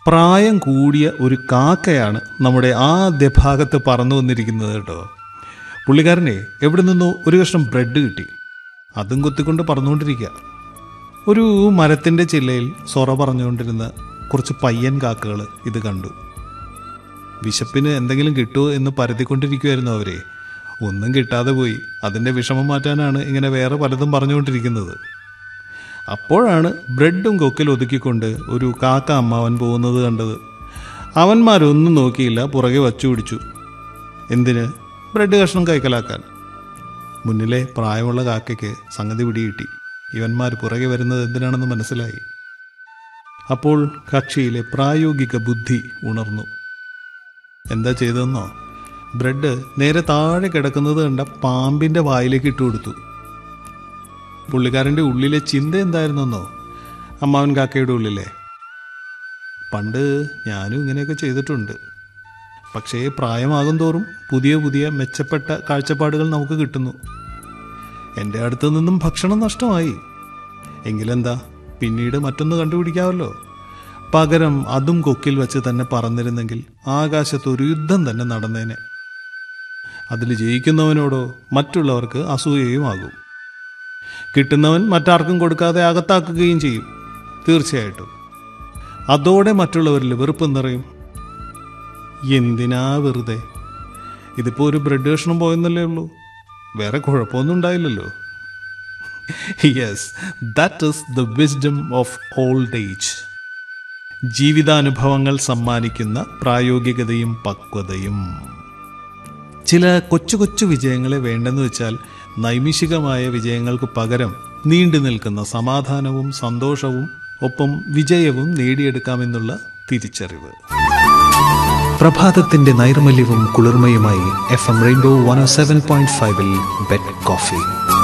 പ്രായം കൂടിയ ഒരു കാക്കയാണ് നമ്മുടെ ആദ്യ ഭാഗത്ത് പറന്നു വന്നിരിക്കുന്നത് കേട്ടോ പുള്ളിക്കാരനെ എവിടെ നിന്നോ ഒരു കഷ്ണം ബ്രെഡ് കിട്ടി അതും കൊത്തിക്കൊണ്ട് പറന്നുകൊണ്ടിരിക്കുക ഒരു മരത്തിൻ്റെ ചില്ലയിൽ സൊറ പറഞ്ഞുകൊണ്ടിരുന്ന കുറച്ച് പയ്യൻ കാക്കകൾ ഇത് കണ്ടു വിശപ്പിന് എന്തെങ്കിലും കിട്ടുമോ എന്ന് പരതിക്കൊണ്ടിരിക്കുമായിരുന്നു അവരെ ഒന്നും കിട്ടാതെ പോയി അതിൻ്റെ വിഷമം മാറ്റാനാണ് ഇങ്ങനെ വേറെ പലതും പറഞ്ഞുകൊണ്ടിരിക്കുന്നത് അപ്പോഴാണ് ബ്രെഡും കൊക്കിൽ ഒതുക്കിക്കൊണ്ട് ഒരു കാക്ക അമ്മാവൻ പോകുന്നത് കണ്ടത് അവന്മാരൊന്നും നോക്കിയില്ല പുറകെ വച്ചു പിടിച്ചു എന്തിന് ബ്രെഡ് കഷ്ണം കൈക്കലാക്കാൻ മുന്നിലെ പ്രായമുള്ള കാക്കയ്ക്ക് സംഗതി പിടികിട്ടി ഇവന്മാർ പുറകെ വരുന്നത് എന്തിനാണെന്ന് മനസ്സിലായി അപ്പോൾ കക്ഷിയിലെ പ്രായോഗിക ബുദ്ധി ഉണർന്നു എന്താ ചെയ്തതെന്നോ ബ്രെഡ് നേരെ താഴെ കിടക്കുന്നത് കണ്ട പാമ്പിന്റെ വായിലേക്ക് ഇട്ടു കൊടുത്തു പുള്ളിക്കാരൻ്റെ ഉള്ളിലെ ചിന്ത എന്തായിരുന്നെന്നോ അമ്മാവൻ കാക്കയുടെ ഉള്ളിലെ പണ്ട് ഞാനും ഇങ്ങനെയൊക്കെ ചെയ്തിട്ടുണ്ട് പക്ഷേ പ്രായമാകും തോറും പുതിയ പുതിയ മെച്ചപ്പെട്ട കാഴ്ചപ്പാടുകൾ നമുക്ക് കിട്ടുന്നു എൻ്റെ അടുത്തു നിന്നും ഭക്ഷണം നഷ്ടമായി എങ്കിലെന്താ പിന്നീട് മറ്റൊന്ന് കണ്ടുപിടിക്കാമല്ലോ പകരം അതും കൊക്കിൽ വെച്ച് തന്നെ പറന്നിരുന്നെങ്കിൽ ആകാശത്ത് ഒരു യുദ്ധം തന്നെ നടന്നേനെ അതിൽ ജയിക്കുന്നവനോടോ മറ്റുള്ളവർക്ക് അസൂയയുമാകും കിട്ടുന്നവൻ മറ്റാർക്കും കൊടുക്കാതെ അകത്താക്കുകയും ചെയ്യും തീർച്ചയായിട്ടും അതോടെ മറ്റുള്ളവരിൽ വെറുപ്പ് നിറയും എന്തിനാ വെറുതെ ഇതിപ്പോൾ ഒരു ബ്രെഡ് കഷ്ണം പോയെന്നല്ലേ ഉള്ളൂ വേറെ കുഴപ്പമൊന്നും ഉണ്ടായില്ലല്ലോ yes that is the wisdom of old age ജീവിതാനുഭവങ്ങൾ സമ്മാനിക്കുന്ന പ്രായോഗികതയും പക്വതയും ചില കൊച്ചു കൊച്ചു വിജയങ്ങളെ വേണ്ടെന്ന് വെച്ചാൽ നൈമിഷികമായ വിജയങ്ങൾക്ക് പകരം നീണ്ടു നിൽക്കുന്ന സമാധാനവും സന്തോഷവും ഒപ്പം വിജയവും നേടിയെടുക്കാമെന്നുള്ള തിരിച്ചറിവ് പ്രഭാതത്തിന്റെ നൈർമല്യവും കുളിർമയുമായി F M rainbow one seven point ഫൈവിൽ ബെറ്റ് കോഫി